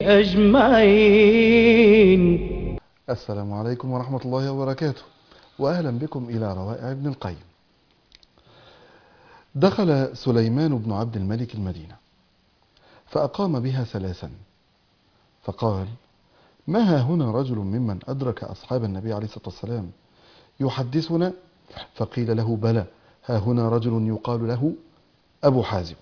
أجمعين السلام عليكم ورحمة الله وبركاته وأهلا بكم إلى روائع ابن القيم دخل سليمان بن عبد الملك المدينة فأقام بها ثلاثا فقال ما ها هنا رجل ممن أدرك أصحاب النبي عليه الصلاة والسلام يحدثنا فقيل له بلى ها هنا رجل يقال له أبو حازم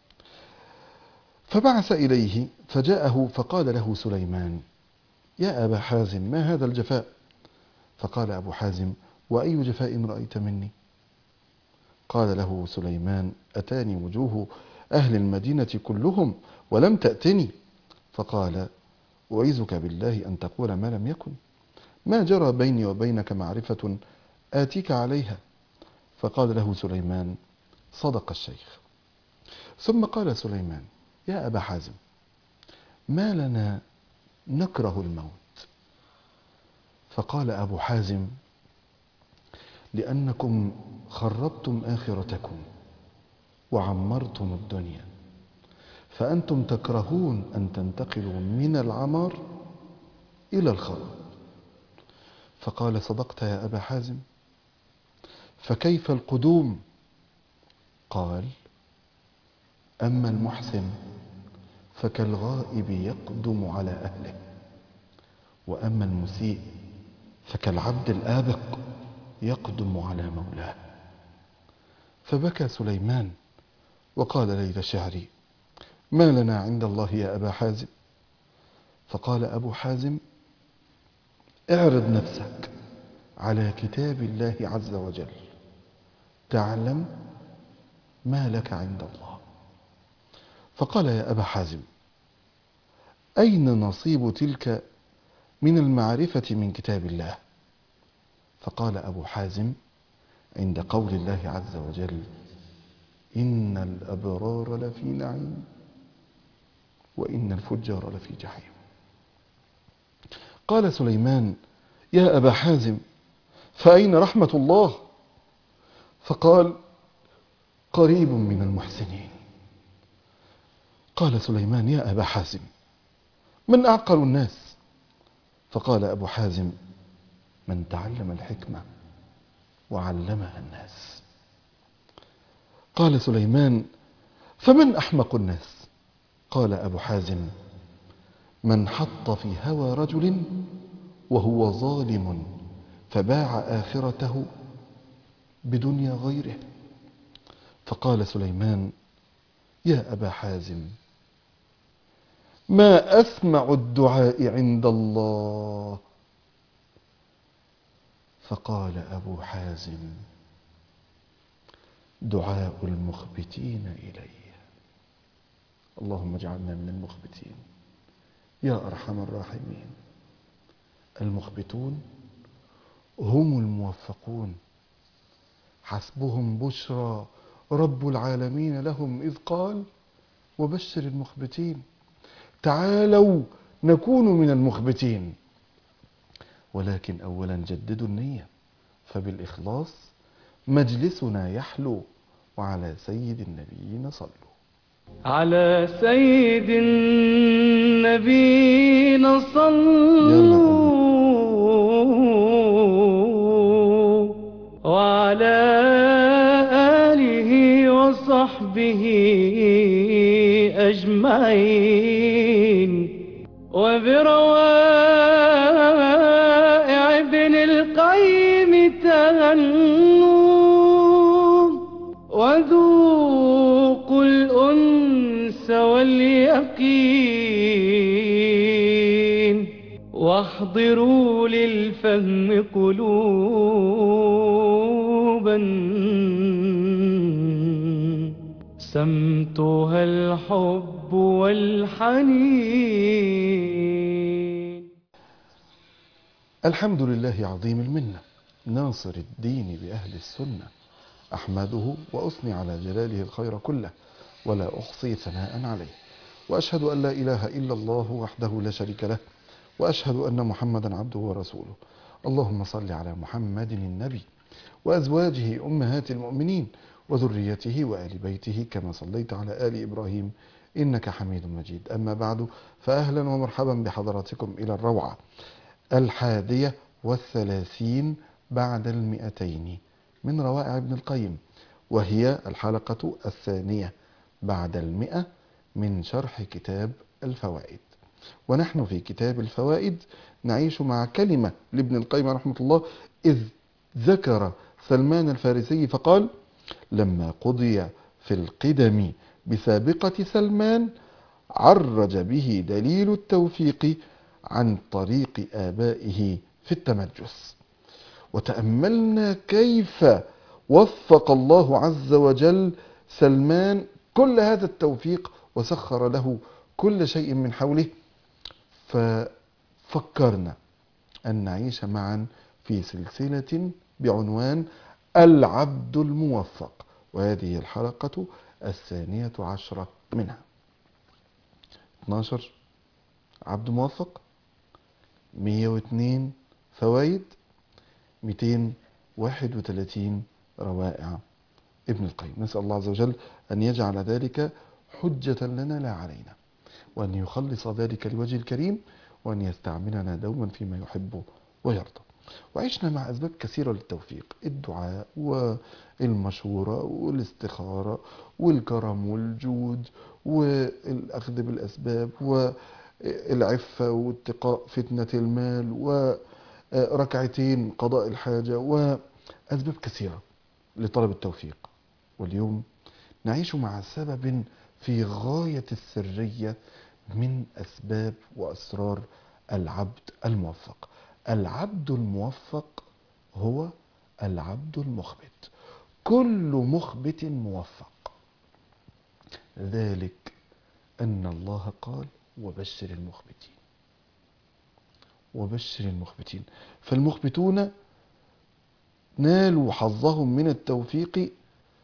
فبعث إليه فجاءه فقال له سليمان يا أبا حازم ما هذا الجفاء فقال أبو حازم وأي جفاء رأيت مني قال له سليمان أتاني وجوه أهل المدينة كلهم ولم تأتني فقال أعيذك بالله أن تقول ما لم يكن ما جرى بيني وبينك معرفة آتيك عليها فقال له سليمان صدق الشيخ ثم قال سليمان يا أبا حازم ما لنا نكره الموت فقال أبو حازم لأنكم خربتم آخرتكم وعمرتم الدنيا فأنتم تكرهون أن تنتقلوا من العمار إلى الخراب فقال صدقت يا أبا حازم فكيف القدوم قال أما المحسن فكالغائب يقدم على أهله وأما المسيء فكالعبد الآبق يقدم على مولاه فبكى سليمان وقال ليل شعري ما لنا عند الله يا أبا حازم فقال أبو حازم اعرض نفسك على كتاب الله عز وجل تعلم ما لك عند الله فقال يا أبا حازم أين نصيب تلك من المعرفة من كتاب الله فقال أبو حازم عند قول الله عز وجل إن الأبرار لفي نعيم وإن الفجار لفي جحيم قال سليمان يا أبا حازم فأين رحمة الله فقال قريب من المحسنين قال سليمان يا أبا حازم من أعقل الناس فقال أبو حازم من تعلم الحكمة وعلمها الناس قال سليمان فمن أحمق الناس قال أبو حازم من حط في هوى رجل وهو ظالم فباع آخرته بدنيا غيره فقال سليمان يا أبا حازم ما أسمع الدعاء عند الله فقال أبو حازم دعاء المخبتين إليه اللهم اجعلنا من المخبتين يا أرحم الراحمين المخبتون هم الموفقون حسبهم بشرى رب العالمين لهم إذ قال وبشر المخبتين تعالوا نكون من المخبتين ولكن أولا جددوا النية فبالإخلاص مجلسنا يحلو وعلى سيد النبيين صلوا على سيد النبينا صلوا وعلى آله وصحبه أجمعين وبروائع ابن القيم تهنوا وذوقوا الأنس واليقين واحضروا للفهم قلوبا سمتها الحب والحنين الحمد لله عظيم المنة ناصر الدين بأهل السنة أحمده وأثني على جلاله الخير كله ولا أحصي ثناء عليه وأشهد أن لا إله إلا الله وحده لا شريك له وأشهد أن محمدا عبده ورسوله اللهم صل على محمد النبي وأزواجه أمهات المؤمنين وذريته وآل بيته كما صليت على آل إبراهيم إنك حميد مجيد أما بعد فأهلا ومرحبا بحضراتكم إلى الروعة الحادية والثلاثين بعد المئتين من روائع ابن القيم وهي الحلقة الثانية بعد المئة من شرح كتاب الفوائد ونحن في كتاب الفوائد نعيش مع كلمة لابن القيم رحمه الله إذ ذكر سلمان الفارسي فقال لما قضي في القدم بسابقة سلمان عرج به دليل التوفيق عن طريق آبائه في التمجس وتأملنا كيف وفق الله عز وجل سلمان كل هذا التوفيق وسخر له كل شيء من حوله ففكرنا أن نعيش معا في سلسلة بعنوان العبد الموفق وهذه الحلقة الثانية عشرة منها 12 عبد موفق 102 فوائد 231 روائع ابن القيم نسأل الله عز وجل أن يجعل ذلك حجة لنا لا علينا وأن يخلص ذلك لوجه الكريم وأن يستعملنا دوما فيما يحب ويرضى وعشنا مع أسباب كثيرة للتوفيق الدعاء والمشورة والاستخارة والكرم والجود والأخذ بالأسباب والعفة واتقاء فتنة المال وركعتين قضاء الحاجة وأسباب كثيرة لطلب التوفيق واليوم نعيش مع سبب في غاية السرية من أسباب وأسرار العبد الموفق العبد الموفق هو العبد المخبت كل مخبت موفق ذلك أن الله قال وبشر المخبتين وبشر المخبتين فالمخبتون نالوا حظهم من التوفيق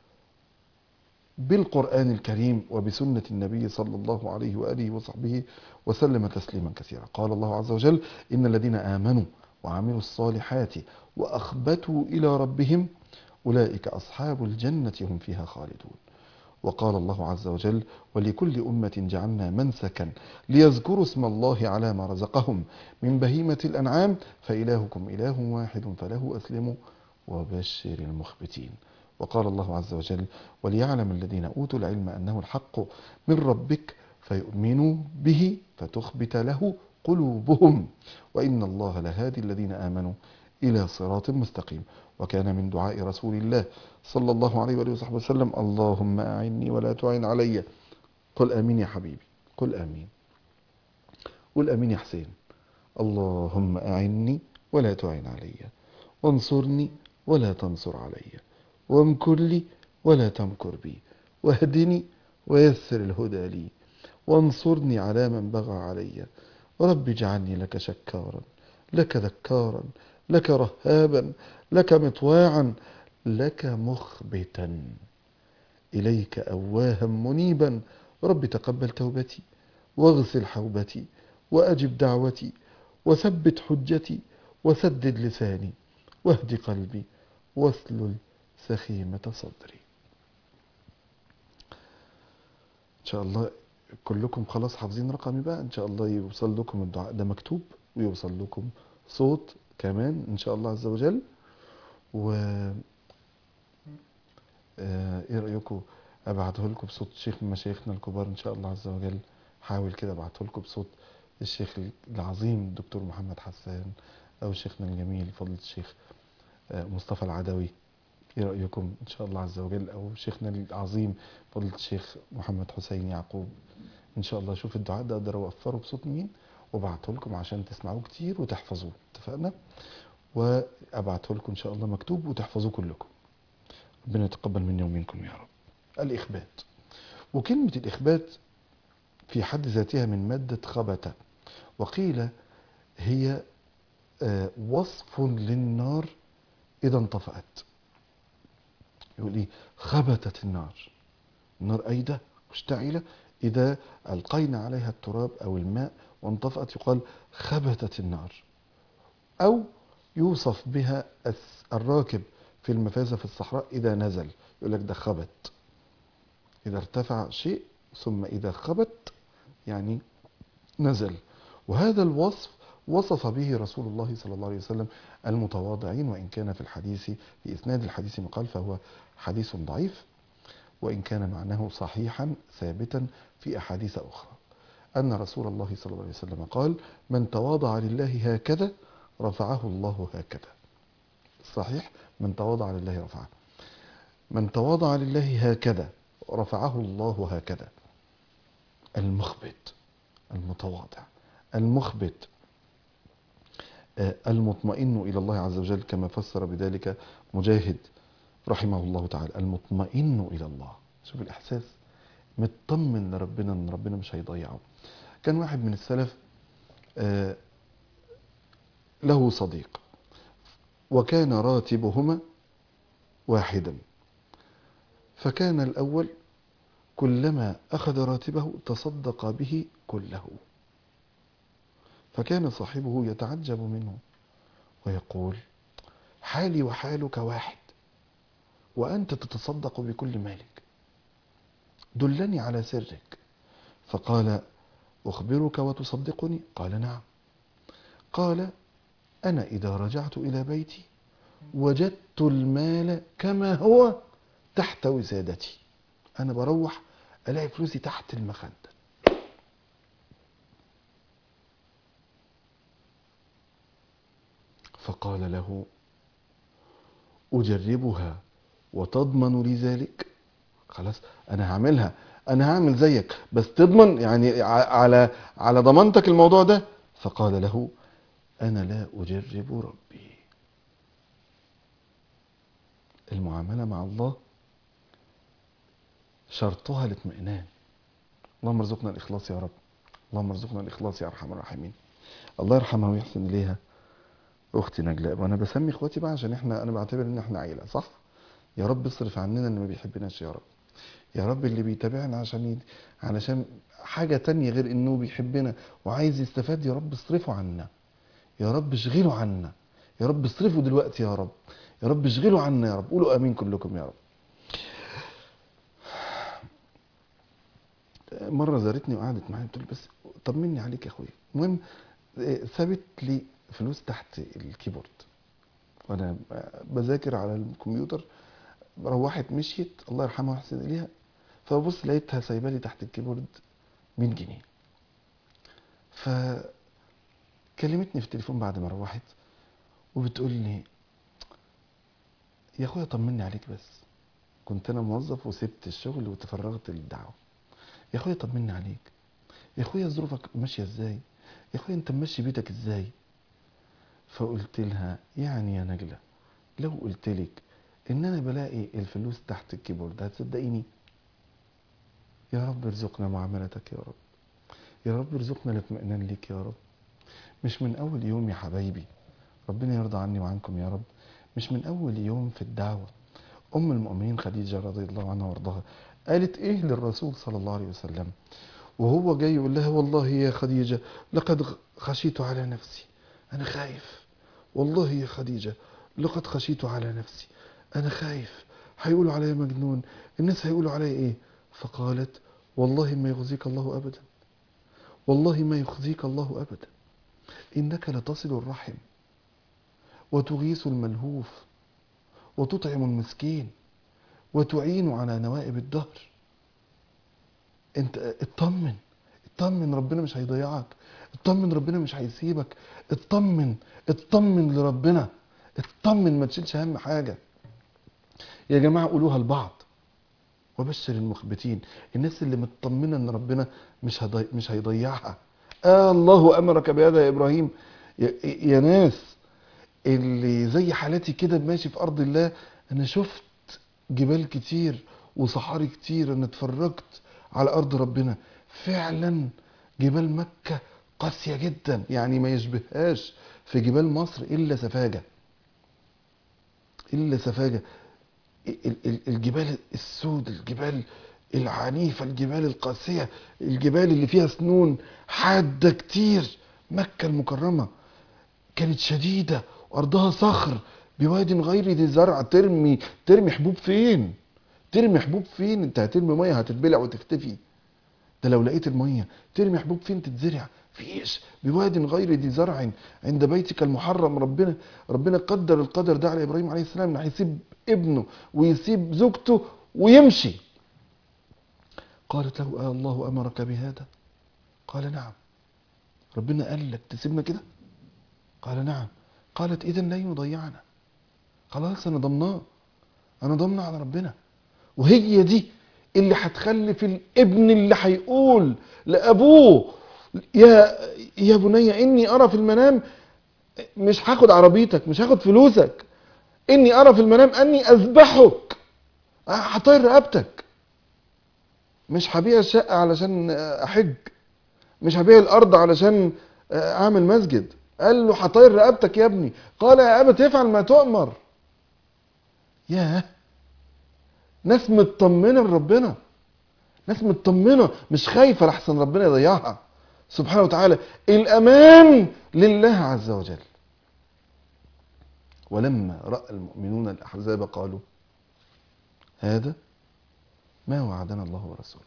بالقرآن الكريم وبسنة النبي صلى الله عليه وآله وصحبه وسلم تسليما كثيرا قال الله عز وجل إن الذين آمنوا وعملوا الصالحات وأخبتوا إلى ربهم أولئك أصحاب الجنة هم فيها خالدون وقال الله عز وجل ولكل أمة جعلنا منسكا ليذكروا اسم الله على ما رزقهم من بهيمة الأنعام فإلهكم إله واحد فله أسلموا وبشر المخبتين وقال الله عز وجل وليعلم الذين أوتوا العلم أنه الحق من ربك فيؤمنوا به فتخبت له قلوبهم وإن الله لهادي الذين آمنوا إلى صراط مستقيم وكان من دعاء رسول الله صلى الله عليه وآله وصحبه وسلم اللهم أعني ولا تعين علي قل آمين يا حبيبي قل آمين قل آمين يا حسين اللهم أعني ولا تعين علي وانصرني ولا تنصر علي وامكر لي ولا تمكر بي واهدني ويسر الهدى لي وانصرني على من بغى علي رب اجعلني لك شكارا لك ذكارا لك رهابا لك مطواعا لك مخبتا إليك أواها منيبا رب تقبل توبتي واغسل حوبتي وأجب دعوتي وثبت حجتي وسدد لساني واهد قلبي واسلل سخيمة صدري إن شاء الله كلكم خلاص حافظين رقمي بقى إن شاء الله يوصل لكم الدعاء ده مكتوب ويوصل لكم صوت كمان إن شاء الله عز وجل و آه، ايه رأيكم ابعته لكم بصوت شيخ من مشايخنا الكبار ان شاء الله عز وجل حاول كده ابعته لكم بصوت الشيخ العظيم الدكتور محمد حسان او شيخنا الجميل فضيلة الشيخ آه، مصطفى العدوي ايه رأيكم ان شاء الله عز وجل او شيخنا العظيم فضيلة الشيخ محمد حسين يعقوب ان شاء الله اشوف الدعاء ده اقدر اوفره بصوت مين وابعته لكم عشان تسمعوه كتير وتحفظوه اتفقنا وابعته لكم ان شاء الله مكتوب وتحفظوه كلكم ربنا يتقبل مني ومنكم يا رب الإخبات وكلمة الإخبات في حد ذاتها من مادة خبت وقيل هي آه، وصف للنار إذا انطفأت يقول إيه خبتت النار النار أيضا مشتعلة إذا ألقينا عليها التراب أو الماء وانطفأت يقال خبتت النار أو يوصف بها الس- الراكب في المفازة في الصحراء إذا نزل يقول لك ده خبت إذا ارتفع شيء ثم إذا خبت يعني نزل وهذا الوصف وصف به رسول الله صلى الله عليه وسلم المتواضعين وإن كان في الحديث في إسناد الحديث مقال فهو حديث ضعيف وإن كان معناه صحيحا ثابتا في أحاديث أخرى أن رسول الله صلى الله عليه وسلم قال من تواضع لله هكذا رفعه الله هكذا صحيح من تواضع لله رفعه من تواضع لله هكذا رفعه الله هكذا المخبت المتواضع المخبت آه، المطمئن إلى الله عز وجل كما فسر بذلك مجاهد رحمه الله تعالى المطمئن إلى الله شوف الإحساس مطمن لربنا ان ربنا مش هيضيعه كان واحد من السلف آه، له صديق وكان راتبهما واحدا فكان الأول كلما أخذ راتبه تصدق به كله فكان صاحبه يتعجب منه ويقول حالي وحالك واحد وأنت تتصدق بكل مالك دلني على سرك فقال أخبرك وتصدقني قال نعم قال أنا إذا رجعت إلى بيتي وجدت المال كما هو تحت وسادتي أنا بروح ألاقي فلوسي تحت المخدة فقال له أجربها وتضمن لي ذلك خلاص أنا هعملها أنا هعمل زيك بس تضمن يعني ع- على على ضمانتك الموضوع ده فقال له أنا لا أجرب ربي المعاملة مع الله شرطها الاطمئنان اللهم ارزقنا الإخلاص يا رب اللهم ارزقنا الإخلاص يا أرحم الراحمين الله يرحمها ويحسن إليها أختي نجلاء وأنا بسمي إخواتي بقى عشان إحنا أنا بعتبر إن إحنا عيلة صح؟ يا رب اصرف عننا اللي ما بيحبناش يا رب يا رب اللي بيتابعنا عشان ي... علشان حاجة تانية غير إنه بيحبنا وعايز يستفاد يا رب اصرفه عنا يا رب اشغله عنا يا رب اصرفه دلوقتي يا رب يا رب اشغله عنا يا رب قولوا امين كلكم يا رب مره زارتني وقعدت معايا بتقول بس طمني عليك يا اخويا المهم آه، سابت لي فلوس تحت الكيبورد وانا بذاكر على الكمبيوتر روحت مشيت الله يرحمها ويحسن اليها فبص لقيتها سايبه لي تحت الكيبورد 100 جنيه فكلمتني في التليفون بعد ما روحت وبتقول لي يا اخويا طمني عليك بس كنت انا موظف وسبت الشغل وتفرغت للدعوه يا اخويا طمني عليك يا اخويا ظروفك ماشيه ازاي يا اخويا انت ماشي بيتك ازاي فقلت لها يعني يا نجلة لو قلت لك ان انا بلاقي الفلوس تحت الكيبورد هتصدقيني يا رب ارزقنا معاملتك يا رب يا رب ارزقنا الاطمئنان ليك يا رب مش من اول يوم يا حبايبي ربنا يرضى عني وعنكم يا رب مش من اول يوم في الدعوه ام المؤمنين خديجه رضي الله عنها وارضاها قالت ايه للرسول صلى الله عليه وسلم وهو جاي يقول لها والله يا خديجه لقد خشيت على نفسي انا خايف والله يا خديجه لقد خشيت على نفسي انا خايف هيقولوا عليا مجنون الناس هيقولوا عليا ايه فقالت والله ما يخزيك الله ابدا والله ما يخزيك الله ابدا انك لتصل الرحم وتغيث الملهوف وتطعم المسكين وتعين على نوائب الدهر انت اطمن اطمن ربنا مش هيضيعك اطمن ربنا مش هيسيبك اطمن اطمن لربنا اطمن ما تشيلش هم حاجه يا جماعه قولوها لبعض وبشر المخبتين الناس اللي مطمنه ان ربنا مش هضي... مش هيضيعها آه الله امرك بهذا يا ابراهيم يا, يا ناس اللي زي حالتي كده ماشي في ارض الله انا شفت جبال كتير وصحاري كتير انا اتفرجت على ارض ربنا فعلا جبال مكة قاسية جدا يعني ما يشبههاش في جبال مصر الا سفاجة الا سفاجة ال- ال- الجبال السود الجبال العنيفة الجبال القاسية الجبال اللي فيها سنون حادة كتير مكة المكرمة كانت شديدة وأرضها صخر بواد غير ذي زرع ترمي ترمي حبوب فين ترمي حبوب فين انت هترمي ميه هتتبلع وتختفي انت لو لقيت الميه ترمي حبوب فين تتزرع فيش بواد غير ذي زرع عند بيتك المحرم ربنا ربنا قدر القدر ده على ابراهيم عليه السلام انه هيسيب ابنه ويسيب زوجته ويمشي قالت له آه الله امرك بهذا قال نعم ربنا قال لك تسيبنا كده قال نعم قالت اذا لا يضيعنا خلاص انا ضمناه انا ضامنه على ربنا وهي دي اللي هتخلف الابن اللي هيقول لابوه يا يا بني اني ارى في المنام مش هاخد عربيتك مش هاخد فلوسك اني ارى في المنام اني اذبحك هطير رقبتك مش هبيع الشقه علشان احج مش هبيع الارض علشان اعمل مسجد قال له هطير رقبتك يا ابني قال يا ابا تفعل ما تؤمر ياه ناس مطمنه لربنا ناس مطمنه مش خايفه لحسن ربنا يضيعها سبحانه وتعالى الامان لله عز وجل ولما راى المؤمنون الاحزاب قالوا هذا ما وعدنا الله ورسوله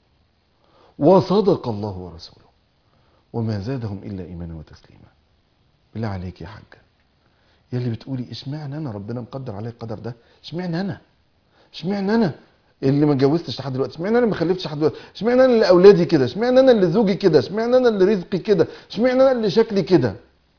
وصدق الله ورسوله وما زادهم الا ايمانا وتسليما بالله عليك يا حاجه يا اللي بتقولي اشمعنى انا ربنا مقدر عليا القدر ده اشمعنى انا اشمعنى انا اللي ما اتجوزتش لحد دلوقتي اشمعنى انا ما خلفتش لحد دلوقتي اشمعنى انا اللي اولادي كده اشمعنى انا اللي زوجي كده اشمعنى انا اللي رزقي كده اشمعنى انا اللي شكلي كده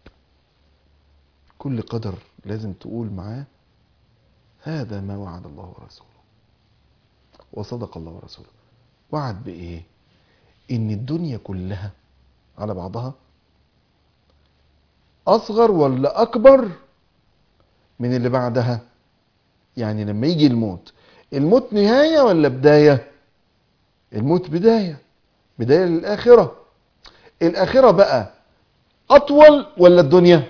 كل قدر لازم تقول معاه هذا ما وعد الله ورسوله وصدق الله ورسوله وعد بايه ان الدنيا كلها على بعضها اصغر ولا اكبر من اللي بعدها يعني لما يجي الموت الموت نهاية ولا بداية الموت بداية بداية للآخرة الآخرة بقى أطول ولا الدنيا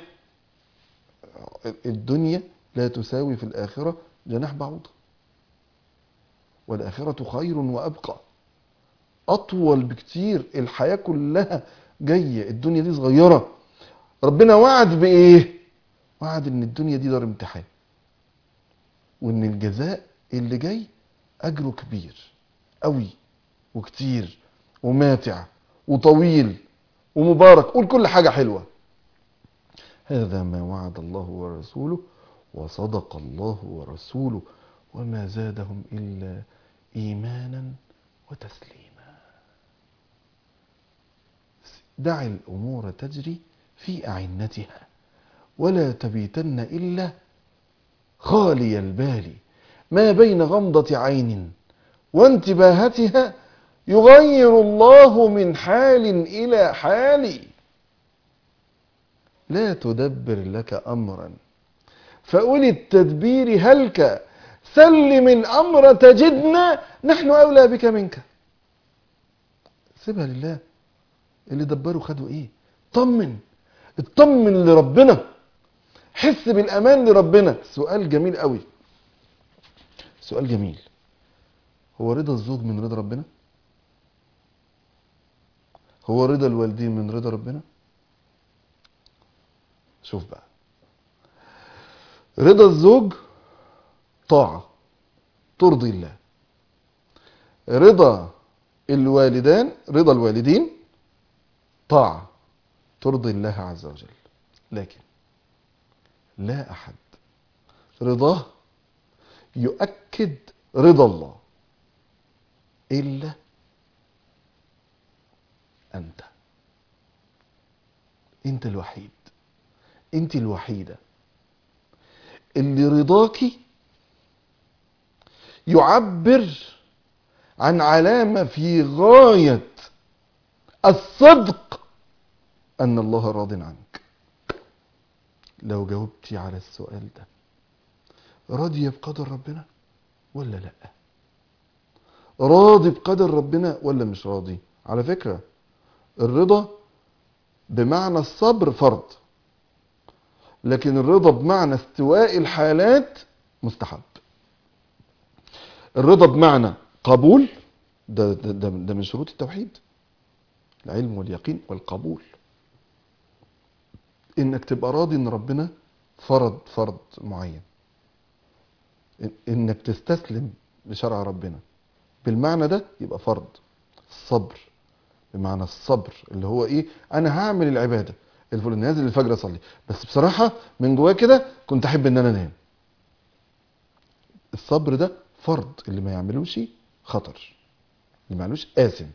الدنيا لا تساوي في الآخرة جناح بعوضة والآخرة خير وأبقى أطول بكتير الحياة كلها جاية الدنيا دي صغيرة ربنا وعد بإيه وعد إن الدنيا دي دار امتحان وإن الجزاء اللي جاي اجره كبير قوي وكتير وماتع وطويل ومبارك قول كل حاجة حلوة هذا ما وعد الله ورسوله وصدق الله ورسوله وما زادهم إلا إيمانا وتسليما دع الأمور تجري في أعنتها ولا تبيتن إلا خالي البال ما بين غمضة عين وانتباهتها يغير الله من حال إلى حال لا تدبر لك أمرا فأولي التدبير هلك سلم الأمر تجدنا نحن أولى بك منك سيبها لله اللي دبروا خدوا ايه طمن اطمن لربنا حس بالأمان لربنا سؤال جميل قوي سؤال جميل هو رضا الزوج من رضا ربنا هو رضا الوالدين من رضا ربنا شوف بقى رضا الزوج طاعة ترضي الله رضا الوالدان رضا الوالدين طاعة ترضي الله عز وجل لكن لا أحد رضاه يؤكد رضا الله إلا أنت أنت الوحيد أنت الوحيدة اللي رضاكي يعبر عن علامة في غاية الصدق أن الله راض عنك لو جاوبتي على السؤال ده راضية بقدر ربنا ولا لا راضي بقدر ربنا ولا مش راضي على فكرة الرضا بمعنى الصبر فرض لكن الرضا بمعنى استواء الحالات مستحب الرضا بمعنى قبول ده, ده, ده, ده من شروط التوحيد العلم واليقين والقبول انك تبقى راضي ان ربنا فرض فرض معين انك تستسلم لشرع ربنا بالمعنى ده يبقى فرض الصبر بمعنى الصبر اللي هو ايه انا هعمل العباده الفلان نازل الفجر اصلي بس بصراحه من جوايا كده كنت احب ان انا انام الصبر ده فرض اللي ما يعملوش خطر اللي ما يعملوش آثم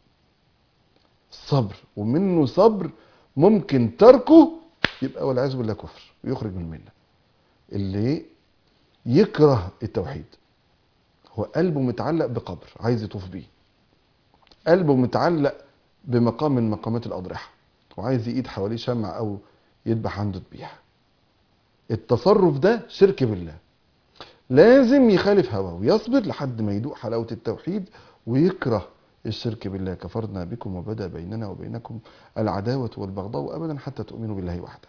صبر ومنه صبر ممكن تركه يبقى والعياذ بالله كفر ويخرج من المله اللي يكره التوحيد هو قلبه متعلق بقبر عايز يطوف بيه قلبه متعلق بمقام من مقامات الأضرحة وعايز يقيد حواليه شمع أو يذبح عنده ذبيحة التصرف ده شرك بالله لازم يخالف هواه ويصبر لحد ما يدوق حلاوة التوحيد ويكره الشرك بالله كفرنا بكم وبدا بيننا وبينكم العداوة والبغضاء أبدا حتى تؤمنوا بالله وحده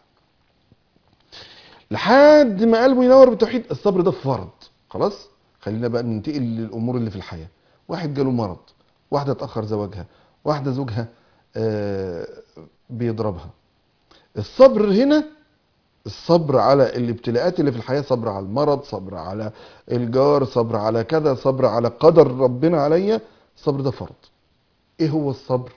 لحد ما قلبه ينور بالتوحيد الصبر ده فرض خلاص خلينا بقى ننتقل للأمور اللي في الحياة واحد جاله مرض واحدة اتأخر زواجها واحدة زوجها آه، بيضربها الصبر هنا الصبر على الابتلاءات اللي في الحياة صبر على المرض صبر على الجار صبر على كذا صبر على قدر ربنا عليا الصبر ده فرض ايه هو الصبر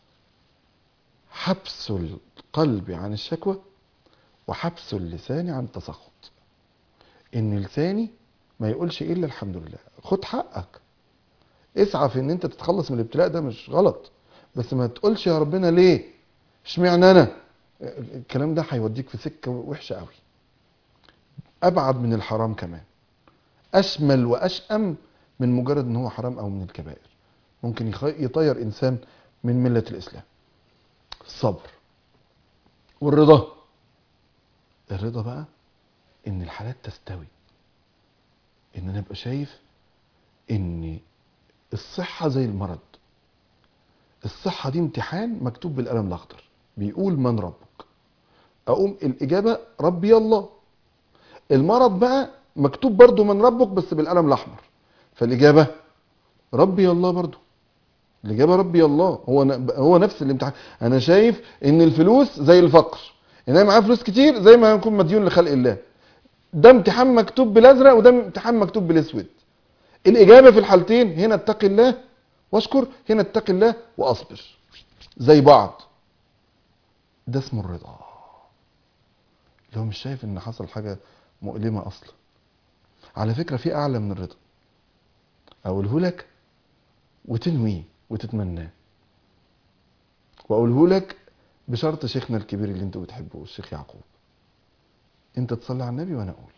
حبس القلب عن الشكوى وحبس اللسان عن التسخط ان لساني ما يقولش الا الحمد لله خد حقك اسعى في ان انت تتخلص من الابتلاء ده مش غلط بس ما تقولش يا ربنا ليه اشمعنى انا الكلام ده هيوديك في سكه وحشه قوي ابعد من الحرام كمان اشمل واشأم من مجرد ان هو حرام او من الكبائر ممكن يخ- يطير انسان من مله الاسلام الصبر والرضا الرضا بقى ان الحالات تستوي ان انا ابقى شايف ان الصحة زي المرض الصحة دي امتحان مكتوب بالقلم الأخضر بيقول من ربك أقوم الإجابة ربي الله المرض بقى مكتوب برضو من ربك بس بالقلم الأحمر فالإجابة ربي الله برضو الإجابة ربي الله هو ن- هو نفس الامتحان أنا شايف إن الفلوس زي الفقر إن أنا معايا فلوس كتير زي ما هنكون مديون لخلق الله ده امتحان مكتوب بالأزرق وده امتحان مكتوب بالأسود الإجابة في الحالتين هنا اتقي الله واشكر هنا اتقي الله وأصبر زي بعض ده اسمه الرضا لو مش شايف ان حصل حاجة مؤلمة اصلا على فكرة في اعلى من الرضا اقوله لك وتنويه وتتمناه واقوله لك بشرط شيخنا الكبير اللي انتوا بتحبوه الشيخ يعقوب انت تصلي على النبي وانا اقول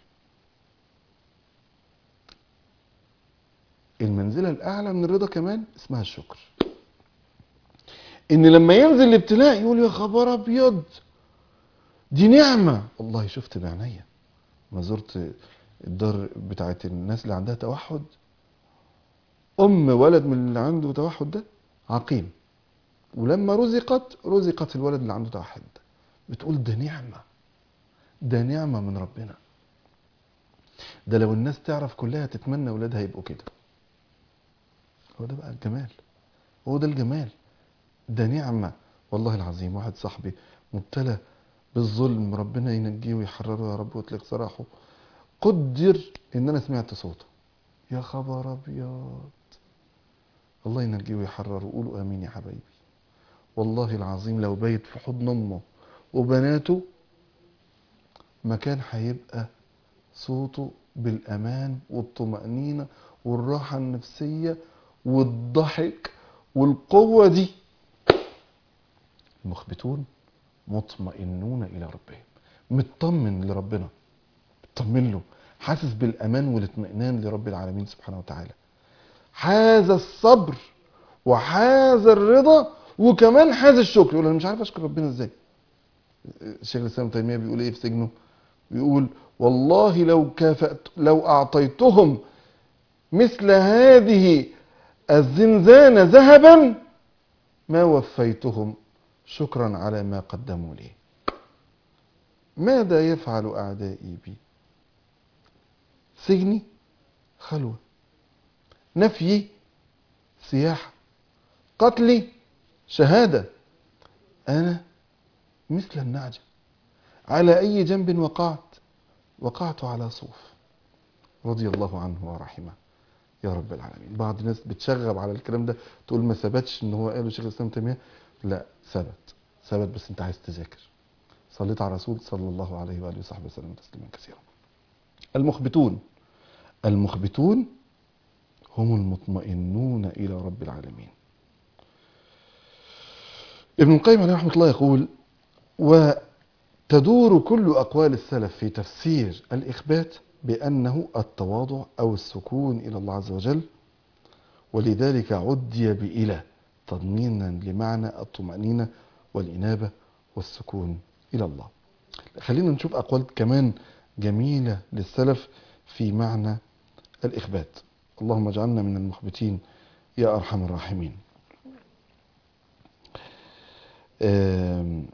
المنزلة الأعلى من الرضا كمان اسمها الشكر إن لما ينزل الابتلاء يقول يا خبر أبيض دي نعمة والله شفت بعينيا ما زرت الدار بتاعت الناس اللي عندها توحد أم ولد من اللي عنده توحد ده عقيم ولما رزقت رزقت الولد اللي عنده توحد ده بتقول ده نعمة ده نعمة من ربنا ده لو الناس تعرف كلها تتمنى ولادها يبقوا كده هو ده بقى الجمال هو ده الجمال ده نعمة والله العظيم واحد صاحبي مبتلى بالظلم ربنا ينجيه ويحرره يا رب ويطلق سراحه قدر ان انا سمعت صوته يا خبر ابيض الله ينجيه ويحرره قولوا امين يا حبايبي والله العظيم لو بيت في حضن امه وبناته ما كان هيبقى صوته بالامان والطمأنينة والراحة النفسية والضحك والقوة دي المخبتون مطمئنون إلى ربهم مطمن لربنا مطمن له حاسس بالأمان والاطمئنان لرب العالمين سبحانه وتعالى حاز الصبر وحاز الرضا وكمان حاز الشكر يقول انا مش عارف اشكر ربنا ازاي الشيخ الاسلام ابن تيميه بيقول ايه في سجنه بيقول والله لو كافأت لو اعطيتهم مثل هذه الزنزانة ذهبا ما وفيتهم شكرا على ما قدموا لي ماذا يفعل أعدائي بي سجني خلوة نفيي سياحة قتلي شهادة أنا مثل النعجة على أي جنب وقعت وقعت على صوف رضي الله عنه ورحمه يا رب العالمين بعض الناس بتشغب على الكلام ده تقول ما ثبتش ان هو قاله شيخ الاسلام تيميه لا ثبت ثبت بس انت عايز تذاكر صليت على الرسول صلى الله عليه واله وصحبه وسلم تسليما كثيرا المخبتون المخبتون هم المطمئنون الى رب العالمين ابن القيم عليه رحمه الله يقول وتدور كل اقوال السلف في تفسير الاخبات بانه التواضع او السكون الى الله عز وجل ولذلك عدي بإلى تضمينا لمعنى الطمأنينة والإنابة والسكون إلى الله خلينا نشوف أقوال كمان جميلة للسلف في معنى الإخبات اللهم اجعلنا من المخبتين يا أرحم الراحمين آم،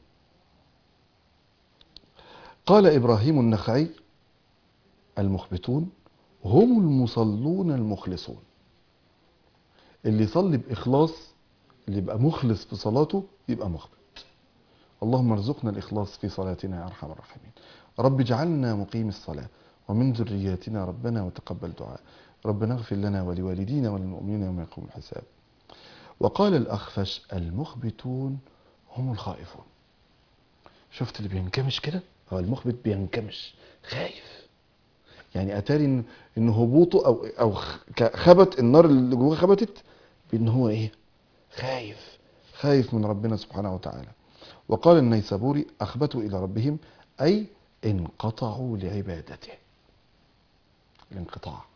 قال إبراهيم النخعي المخبتون هم المصلون المخلصون اللي يصلي بإخلاص اللي يبقى مخلص في صلاته يبقى مخبت اللهم ارزقنا الإخلاص في صلاتنا يا أرحم الراحمين رب اجعلنا مقيم الصلاة ومن ذرياتنا ربنا وتقبل دعاء ربنا اغفر لنا ولوالدينا وللمؤمنين يوم يقوم الحساب وقال الأخفش المخبتون هم الخائفون شفت اللي بينكمش كده هو المخبت بينكمش خايف يعني اتاري ان ان هبوطه او او خ- خبت النار اللي جواه خبتت بان هو ايه خايف خايف من ربنا سبحانه وتعالى وقال النيسابوري اخبتوا الى ربهم اي انقطعوا لعبادته الانقطاع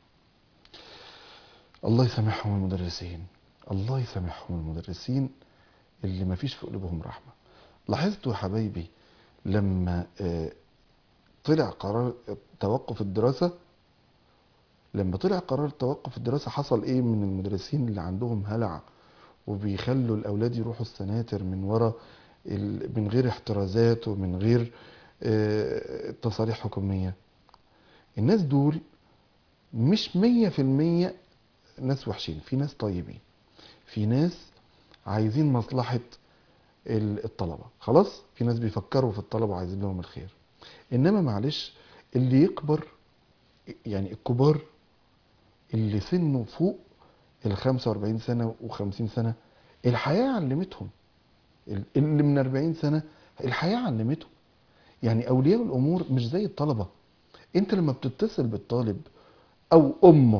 الله يسامحهم المدرسين الله يسامحهم المدرسين اللي ما فيش في قلوبهم رحمه لاحظتوا يا حبايبي لما آه، طلع قرار توقف الدراسة لما طلع قرار توقف الدراسة حصل ايه من المدرسين اللي عندهم هلع وبيخلوا الاولاد يروحوا السناتر من ورا ال- من غير احترازات ومن غير آه، تصاريح حكومية الناس دول مش مية في المية ناس وحشين في ناس طيبين في ناس عايزين مصلحة ال- الطلبة خلاص في ناس بيفكروا في الطلبة وعايزين لهم الخير انما معلش اللي يكبر يعني الكبار اللي سنه فوق ال 45 سنة و50 سنة الحياة علمتهم ال- اللي من 40 سنة الحياة علمتهم يعني أولياء الأمور مش زي الطلبة أنت لما بتتصل بالطالب أو أمه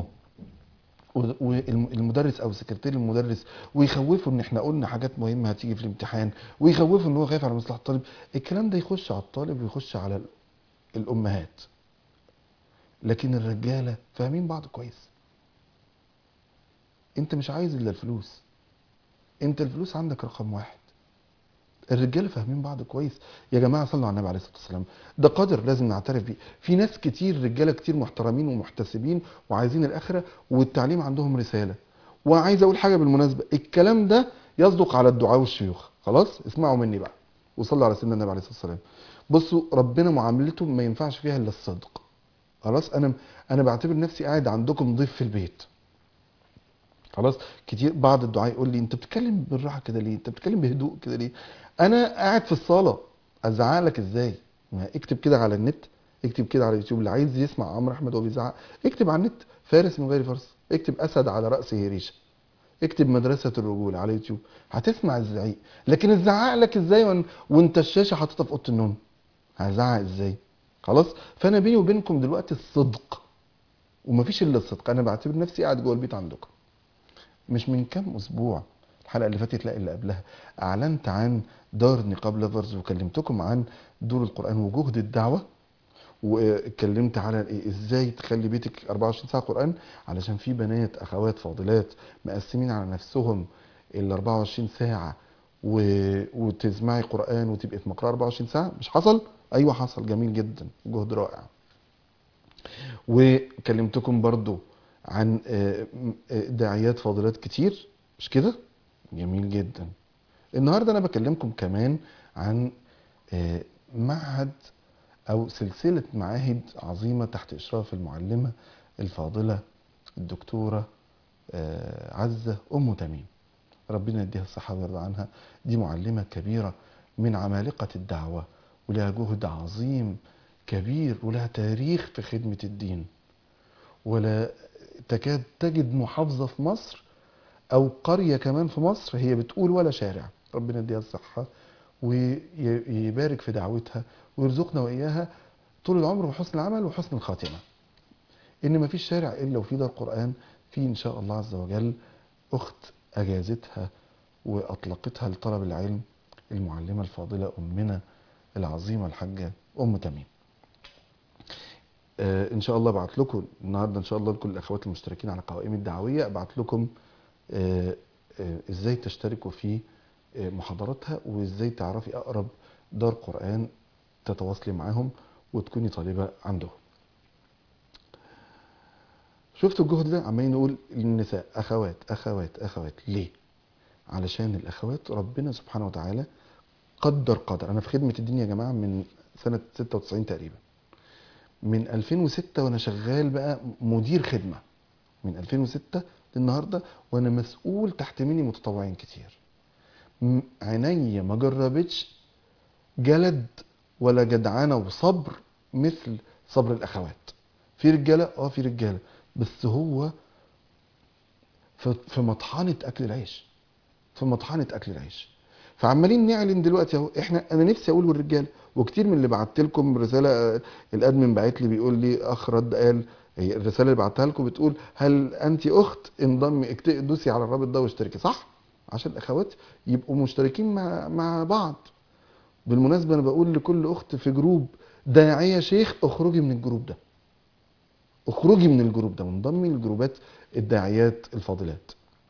والمدرس او سكرتير المدرس ويخوفوا ان احنا قلنا حاجات مهمه هتيجي في الامتحان ويخوفوا ان هو خايف على مصلحه الطالب الكلام ده يخش على الطالب ويخش على ال- الامهات لكن الرجاله فاهمين بعض كويس انت مش عايز الا الفلوس انت الفلوس عندك رقم واحد الرجاله فاهمين بعض كويس يا جماعه صلوا على النبي عليه الصلاه والسلام ده قدر لازم نعترف بيه في ناس كتير رجاله كتير محترمين ومحتسبين وعايزين الاخره والتعليم عندهم رساله وعايز اقول حاجه بالمناسبه الكلام ده يصدق على الدعاء والشيوخ خلاص اسمعوا مني بقى وصلوا على سيدنا النبي عليه الصلاه والسلام بصوا ربنا معاملته ما ينفعش فيها الا الصدق خلاص انا انا بعتبر نفسي قاعد عندكم ضيف في البيت خلاص كتير بعض الدعاء يقول لي انت بتتكلم بالراحه كده ليه انت بتتكلم بهدوء كده ليه انا قاعد في الصاله ازعق لك ازاي ما اكتب كده على النت اكتب كده على اليوتيوب اللي عايز يسمع عمرو احمد وهو بيزعق اكتب على النت فارس من غير فرس اكتب اسد على راسه ريشه اكتب مدرسه الرجوله على اليوتيوب هتسمع الزعيق لكن الزعق لك ازاي وان- وانت الشاشه حاططها في اوضه النوم هزعق ازاي خلاص فانا بيني وبينكم دلوقتي الصدق ومفيش الا الصدق انا بعتبر نفسي قاعد جوه البيت عندكم مش من كام اسبوع الحلقه اللي فاتت لا اللي قبلها اعلنت عن دار نقاب لافرز وكلمتكم عن دور القران وجهد الدعوه واتكلمت على إيه ازاي تخلي بيتك 24 ساعه قران علشان في بنات اخوات فاضلات مقسمين على نفسهم ال 24 ساعه و... وتسمعي قران وتبقي في مقرأة 24 ساعه مش حصل ايوه حصل جميل جدا جهد رائع وكلمتكم برضو عن آه، آه، داعيات فاضلات كتير مش كده جميل جدا النهارده انا بكلمكم كمان عن آه، معهد او سلسله معاهد عظيمه تحت اشراف المعلمه الفاضله الدكتوره آه، عزه ام تميم ربنا يديها الصحه ويرضى عنها دي معلمه كبيره من عمالقه الدعوه ولها جهد عظيم كبير ولها تاريخ في خدمه الدين ولا تكاد تجد محافظة في مصر أو قرية كمان في مصر هي بتقول ولا شارع ربنا يديها الصحة ويبارك في دعوتها ويرزقنا وإياها طول العمر وحسن العمل وحسن الخاتمة إن ما فيش شارع إلا وفي دار قرآن في إن شاء الله عز وجل أخت أجازتها وأطلقتها لطلب العلم المعلمة الفاضلة أمنا العظيمة الحاجة أم تميم آه ان شاء الله ابعت لكم النهارده ان شاء الله لكل الاخوات المشتركين على قوائم الدعويه ابعت لكم آه آه ازاي تشتركوا في آه محاضراتها وازاي تعرفي اقرب دار قران تتواصلي معاهم وتكوني طالبه عندهم شفتوا الجهد ده عمالين نقول للنساء اخوات اخوات اخوات ليه علشان الاخوات ربنا سبحانه وتعالى قدر قدر انا في خدمه الدين يا جماعه من سنه 96 تقريبا من 2006 وانا شغال بقى مدير خدمه من 2006 للنهارده وانا مسؤول تحت مني متطوعين كتير م- عينيا ما جربتش جلد ولا جدعانه وصبر مثل صبر الاخوات في رجاله اه في رجاله بس هو في في مطحنه اكل العيش في مطحنه اكل العيش فعمالين نعلن دلوقتي اهو احنا انا نفسي اقول والرجاله وكتير من اللي بعت لكم رساله آه، الادمن بعت لي بيقول لي اخ رد قال هي الرساله اللي بعتها لكم بتقول هل انت اخت انضمي اكت- دوسي على الرابط ده واشتركي صح عشان الاخوات يبقوا مشتركين مع مع بعض بالمناسبه انا بقول لكل اخت في جروب داعيه شيخ اخرجي من الجروب ده اخرجي من الجروب ده وانضمي لجروبات الداعيات الفاضلات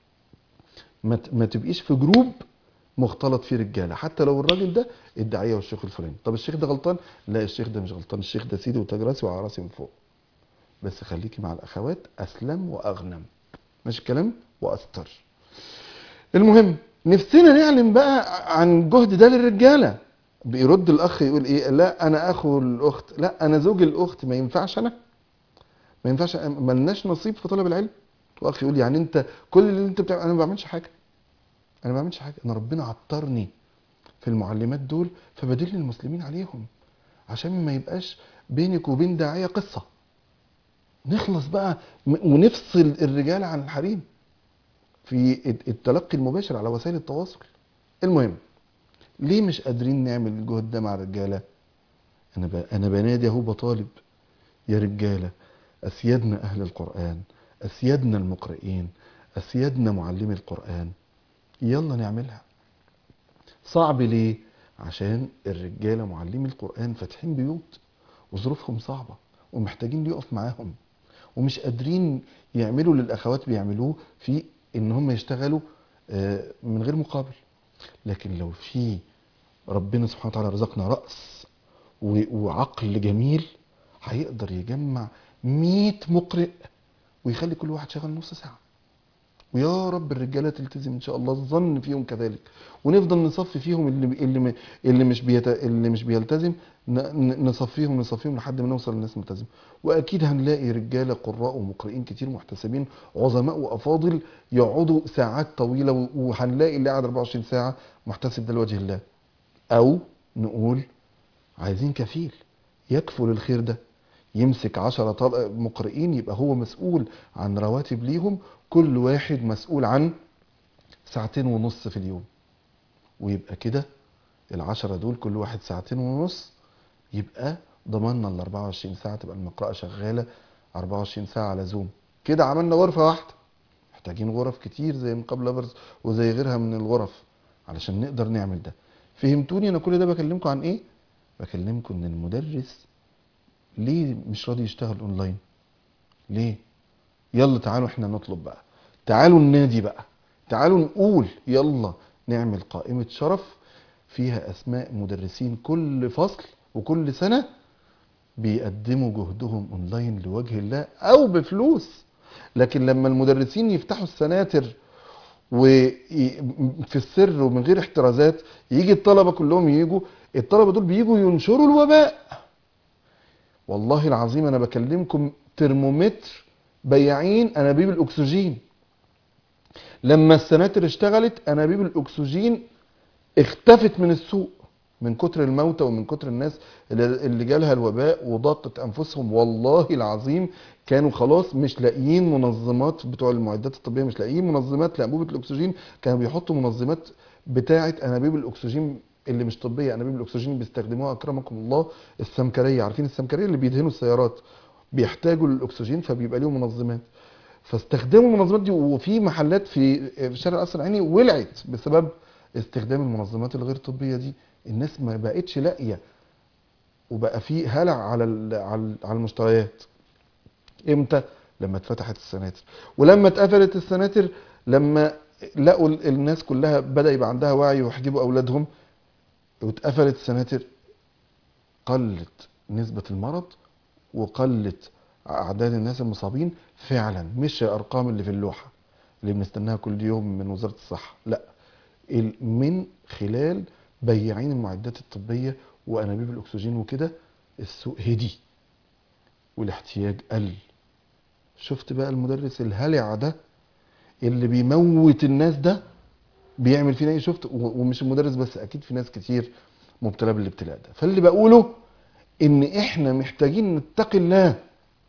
ما ت- ما تبقيش في جروب مختلط فيه رجاله حتى لو الراجل ده الداعيه والشيخ الفلاني طب الشيخ ده غلطان لا الشيخ ده مش غلطان الشيخ ده سيدي وتاج راسي وعلى راسي من فوق بس خليكي مع الاخوات اسلم واغنم ماشي الكلام واستر المهم نفسنا نعلم بقى عن الجهد ده للرجاله بيرد الاخ يقول ايه لا انا اخو الاخت لا انا زوج الاخت ما ينفعش انا ما ينفعش ملناش نصيب في طلب العلم واخ يقول يعني انت كل اللي انت بتعمل انا ما بعملش حاجه انا ما بعملش حاجه انا ربنا عطرني في المعلمات دول فبدل المسلمين عليهم عشان ما يبقاش بينك وبين داعيه قصه نخلص بقى م- ونفصل الرجال عن الحريم في الت- التلقي المباشر على وسائل التواصل المهم ليه مش قادرين نعمل الجهد ده مع الرجاله انا ب... انا بنادي اهو بطالب يا رجاله اسيادنا اهل القران اسيادنا المقرئين اسيادنا معلمي القران يلا نعملها صعب ليه عشان الرجاله معلمي القران فاتحين بيوت وظروفهم صعبه ومحتاجين اللي يقف معاهم ومش قادرين يعملوا للاخوات بيعملوه في ان هم يشتغلوا آه، من غير مقابل لكن لو في ربنا سبحانه وتعالى رزقنا راس و- وعقل جميل هيقدر يجمع 100 مقرئ ويخلي كل واحد شغال نص ساعه ويا رب الرجاله تلتزم ان شاء الله الظن فيهم كذلك ونفضل نصفي فيهم اللي اللي م- اللي مش بيت اللي مش بيلتزم ن- ن- نصفيهم نصفيهم لحد ما نوصل للناس ملتزمه واكيد هنلاقي رجاله قراء ومقرئين كتير محتسبين عظماء وافاضل يقعدوا ساعات طويله و- وهنلاقي اللي قاعد 24 ساعه محتسب ده لوجه الله او نقول عايزين كفيل يكفل الخير ده يمسك عشرة طل- مقرئين يبقى هو مسؤول عن رواتب ليهم كل واحد مسؤول عن ساعتين ونص في اليوم ويبقى كده العشرة دول كل واحد ساعتين ونص يبقى ضمننا ال 24 ساعة تبقى المقرأة شغالة 24 ساعة على زوم كده عملنا غرفة واحدة محتاجين غرف كتير زي مقابل لافرز وزي غيرها من الغرف علشان نقدر نعمل ده فهمتوني انا كل ده بكلمكم عن ايه بكلمكم ان المدرس ليه مش راضي يشتغل اونلاين ليه يلا تعالوا احنا نطلب بقى تعالوا النادي بقى تعالوا نقول يلا نعمل قائمة شرف فيها اسماء مدرسين كل فصل وكل سنة بيقدموا جهدهم اونلاين لوجه الله او بفلوس لكن لما المدرسين يفتحوا السناتر وفي السر ومن غير احترازات يجي الطلبة كلهم يجوا الطلبة دول بيجوا ينشروا الوباء والله العظيم انا بكلمكم ترمومتر بياعين انابيب الاكسجين لما السناتر اشتغلت انابيب الاكسجين اختفت من السوق من كتر الموتى ومن كتر الناس اللي اللي جالها الوباء وضاقت انفسهم والله العظيم كانوا خلاص مش لاقيين منظمات بتوع المعدات الطبيه مش لاقيين منظمات لانبوبه الاكسجين كانوا بيحطوا منظمات بتاعه انابيب الاكسجين اللي مش طبيه انابيب الاكسجين اللي بيستخدموها اكرمكم الله السمكريه عارفين السمكريه اللي بيدهنوا السيارات بيحتاجوا للاكسجين فبيبقى ليهم منظمات فاستخدموا المنظمات دي وفي محلات في في شارع القصر العيني ولعت بسبب استخدام المنظمات الغير طبيه دي الناس ما بقتش لاقيه وبقى في هلع على ال- على ال- على المشتريات امتى لما اتفتحت السناتر ولما اتقفلت السناتر لما لقوا ال- الناس كلها بدا يبقى عندها وعي ويحجبوا اولادهم واتقفلت السناتر قلت نسبه المرض وقلت اعداد الناس المصابين فعلا مش الارقام اللي في اللوحه اللي بنستناها كل يوم من وزاره الصحه لا ال- من خلال بياعين المعدات الطبيه وانابيب الاكسجين وكده السوق هدي والاحتياج قل شفت بقى المدرس الهلع ده اللي بيموت الناس ده بيعمل فينا ايه شفت و- ومش المدرس بس اكيد في ناس كتير مبتلى بالابتلاء ده فاللي بقوله ان احنا محتاجين نتقي الله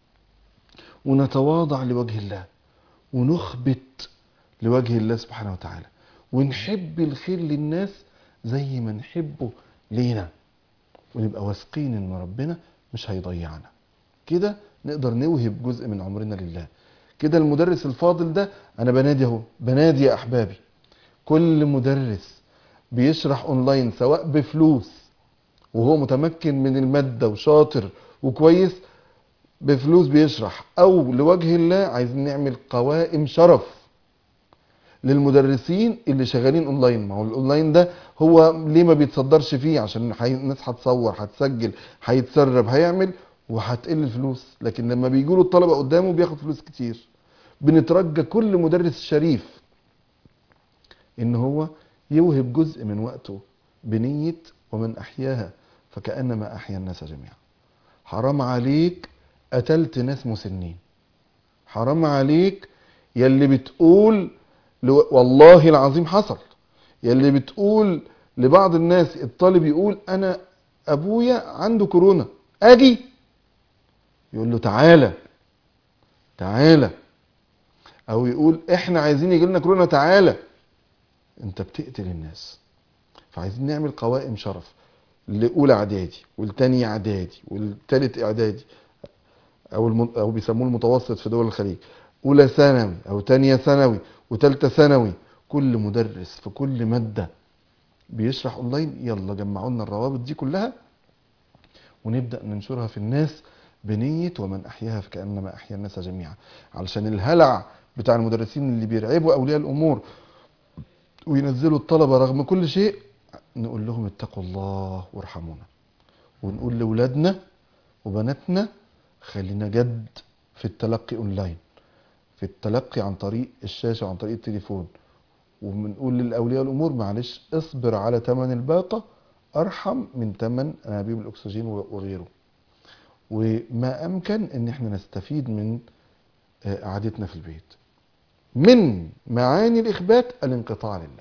ونتواضع لوجه الله ونخبت لوجه الله سبحانه وتعالى ونحب الخير للناس زي ما نحبه لينا ونبقى واثقين ان ربنا مش هيضيعنا كده نقدر نوهب جزء من عمرنا لله كده المدرس الفاضل ده انا بنادي اهو بنادي يا احبابي كل مدرس بيشرح اونلاين سواء بفلوس وهو متمكن من المادة وشاطر وكويس بفلوس بيشرح او لوجه الله عايزين نعمل قوائم شرف للمدرسين اللي شغالين اونلاين ما هو الاونلاين ده هو ليه ما بيتصدرش فيه عشان حي... الناس هتصور هتسجل هيتسرب هيعمل وهتقل الفلوس لكن لما بيجوا له الطلبه قدامه بياخد فلوس كتير بنترجى كل مدرس شريف ان هو يوهب جزء من وقته بنية ومن احياها فكأنما احيا الناس جميعا حرام عليك قتلت ناس مسنين حرام عليك يلي بتقول لو والله العظيم حصل يلي بتقول لبعض الناس الطالب يقول انا ابويا عنده كورونا اجي يقول له تعالى تعالى او يقول احنا عايزين يجي لنا كورونا تعالى انت بتقتل الناس فعايزين نعمل قوائم شرف لاولى اعدادي والتاني اعدادي والتالت اعدادي او الم... او بيسموه المتوسط في دول الخليج اولى ثانوي او تانية ثانوي وتالتة ثانوي كل مدرس في كل مادة بيشرح اونلاين يلا جمعوا لنا الروابط دي كلها ونبدأ ننشرها في الناس بنية ومن أحياها فكأنما أحيا الناس جميعا علشان الهلع بتاع المدرسين اللي بيرعبوا أولياء الأمور وينزلوا الطلبة رغم كل شيء نقول لهم اتقوا الله وارحمونا ونقول لأولادنا وبناتنا خلينا جد في التلقي أونلاين في التلقي عن طريق الشاشة وعن طريق التليفون وبنقول للأولياء الأمور معلش اصبر على ثمن الباقة أرحم من ثمن أنابيب الأكسجين وغيره وما أمكن إن احنا نستفيد من آه، قعدتنا في البيت من معاني الإخبات الانقطاع لله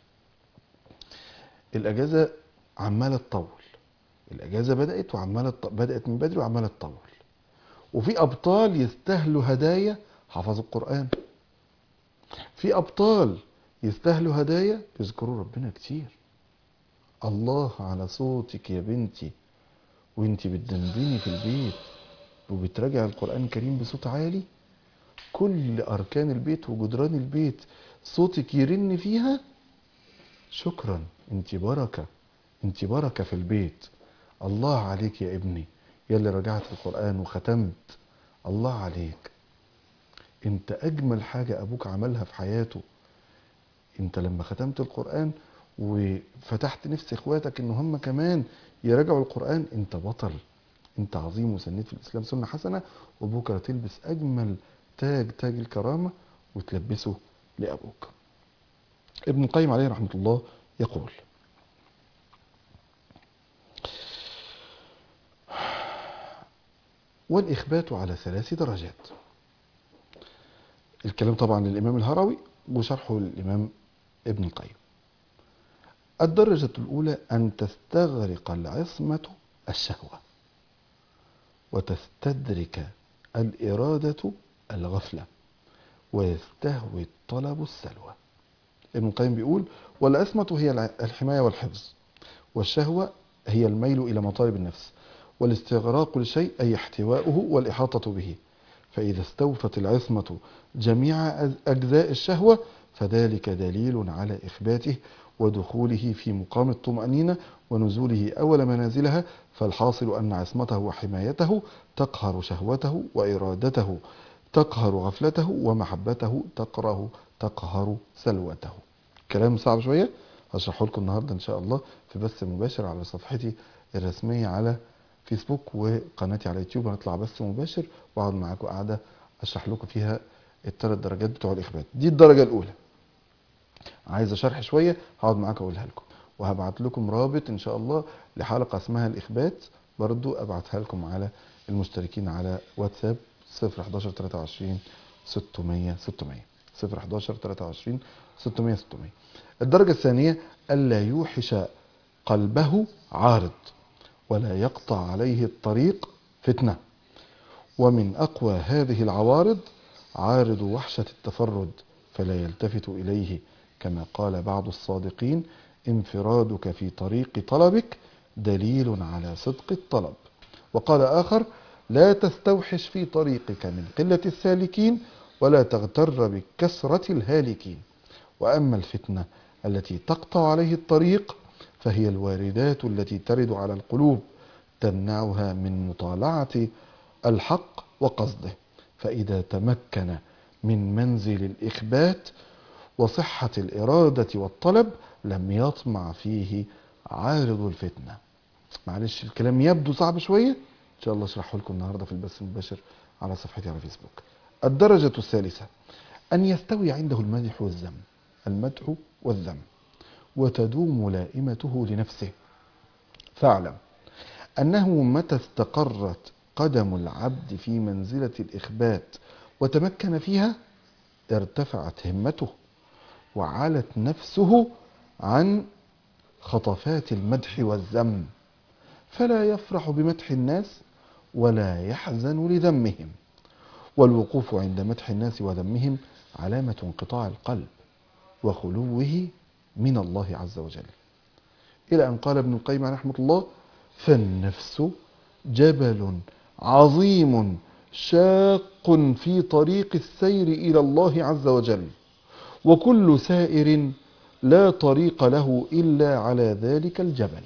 الأجازة عمالة تطول الأجازة بدأت وعمالة تط- بدأت من بدري وعمالة تطول وفي أبطال يستاهلوا هدايا حفظوا القرآن في أبطال يستاهلوا هدايا يذكروا ربنا كتير الله على صوتك يا بنتي وانتي بتدندني في البيت وبتراجع القرآن الكريم بصوت عالي كل أركان البيت وجدران البيت صوتك يرن فيها شكرا انتي بركة انتي بركة في البيت الله عليك يا ابني يلي رجعت القرآن وختمت الله عليك انت اجمل حاجة ابوك عملها في حياته انت لما ختمت القرآن وفتحت نفس اخواتك ان هم كمان يراجعوا القرآن انت بطل انت عظيم وسنيت في الاسلام سنة حسنة وبكرة تلبس اجمل تاج تاج الكرامة وتلبسه لابوك ابن القيم عليه رحمة الله يقول والإخبات على ثلاث درجات الكلام طبعا للإمام الهروي وشرحه للإمام ابن القيم الدرجة الأولى أن تستغرق العصمة الشهوة وتستدرك الإرادة الغفلة ويستهوي الطلب السلوى ابن القيم بيقول والعصمة هي الع- الحماية والحفظ والشهوة هي الميل إلى مطالب النفس والاستغراق للشيء أي احتواؤه والإحاطة به فإذا استوفت العصمة جميع أز- أجزاء الشهوة فذلك دليل على إخباته ودخوله في مقام الطمأنينة ونزوله أول منازلها فالحاصل أن عصمته وحمايته تقهر شهوته وإرادته تقهر غفلته ومحبته تقره تقهر سلوته كلام صعب شوية هشرحه لكم النهاردة إن شاء الله في بث مباشر على صفحتي الرسمية على فيسبوك وقناتي على يوتيوب هنطلع بث مباشر واقعد معاكم قاعدة اشرح لكم فيها الثلاث درجات بتوع الاخبات دي الدرجة الاولى عايز شرح شوية هقعد معاكم اقولها لكم وهبعت لكم رابط ان شاء الله لحلقة اسمها الاخبات برضو ابعتها لكم على المشتركين على واتساب 011 23 600 600 011 23 600 600 الدرجة الثانية ألا يوحش قلبه عارض ولا يقطع عليه الطريق فتنة ومن أقوى هذه العوارض عارض وحشة التفرد فلا يلتفت إليه كما قال بعض الصادقين انفرادك في طريق طلبك دليل على صدق الطلب وقال آخر لا تستوحش في طريقك من قلة السالكين ولا تغتر بكثرة الهالكين وأما الفتنة التي تقطع عليه الطريق فهي الواردات التي ترد على القلوب تمنعها من مطالعة الحق وقصده فإذا تمكن من منزل الإخبات وصحة الإرادة والطلب لم يطمع فيه عارض الفتنة معلش الكلام يبدو صعب شوية إن شاء الله أشرحه لكم النهاردة في البث المباشر على صفحتي على فيسبوك الدرجة الثالثة أن يستوي عنده المدح والذم المدح والذم وتدوم ملائمته لنفسه فاعلم أنه متى استقرت قدم العبد في منزلة الإخبات وتمكن فيها ارتفعت همته وعلت نفسه عن خطفات المدح والذم فلا يفرح بمدح الناس ولا يحزن لذمهم والوقوف عند مدح الناس وذمهم علامة انقطاع القلب وخلوه من الله عز وجل إلى أن قال ابن القيم عليه رحمة الله فالنفس جبل عظيم شاق في طريق السير إلى الله عز وجل وكل سائر لا طريق له إلا على ذلك الجبل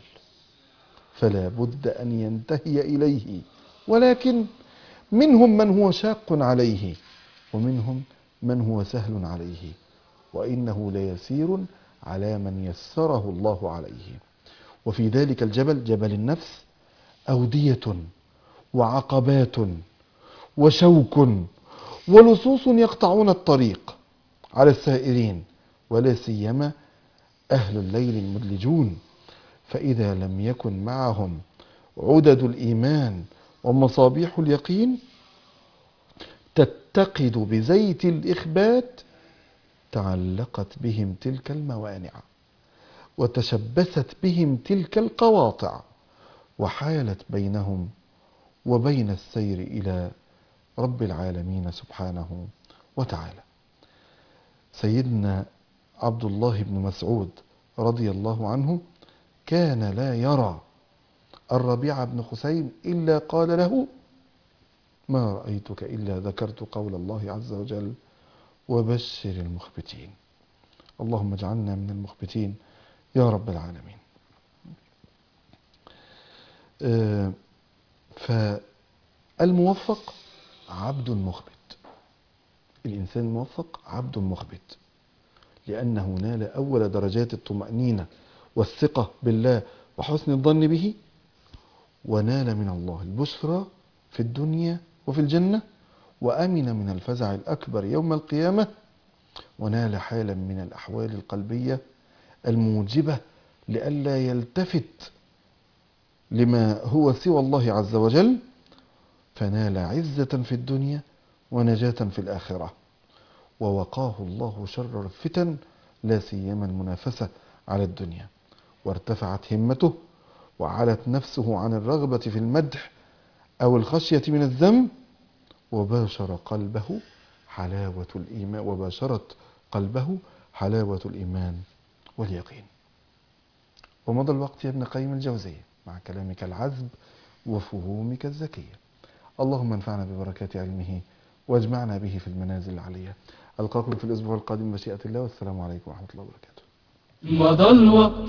فلا بد أن ينتهي إليه ولكن منهم من هو شاق عليه ومنهم من هو سهل عليه وإنه ليسير على من يسره الله عليه وفي ذلك الجبل جبل النفس أودية وعقبات وشوك ولصوص يقطعون الطريق على السائرين ولا سيما أهل الليل المدلجون فإذا لم يكن معهم عدد الإيمان ومصابيح اليقين تتقد بزيت الإخبات تعلقت بهم تلك الموانع وتشبثت بهم تلك القواطع وحالت بينهم وبين السير إلى رب العالمين سبحانه وتعالى سيدنا عبد الله بن مسعود رضي الله عنه كان لا يرى الربيع بن خسيم إلا قال له ما رأيتك إلا ذكرت قول الله عز وجل وبشر المخبتين اللهم اجعلنا من المخبتين يا رب العالمين آه، فالموفق عبد مخبت الإنسان الموفق عبد مخبت لأنه نال أول درجات الطمأنينة والثقة بالله وحسن الظن به ونال من الله البشرى في الدنيا وفي الجنة وأمن من الفزع الأكبر يوم القيامة ونال حالا من الأحوال القلبية الموجبة لئلا يلتفت لما هو سوى الله عز وجل فنال عزة في الدنيا ونجاة في الآخرة ووقاه الله شر الفتن لا سيما المنافسة على الدنيا وارتفعت همته وعلت نفسه عن الرغبة في المدح أو الخشية من الذم وباشر قلبه حلاوة الإيمان وباشرت قلبه حلاوة الإيمان واليقين ومضى الوقت يا ابن قيم الجوزية مع كلامك العذب وفهومك الذكية اللهم انفعنا ببركات علمه واجمعنا به في المنازل العلية ألقاكم في الأسبوع القادم بشيئة الله والسلام عليكم ورحمة الله وبركاته مضى الوقت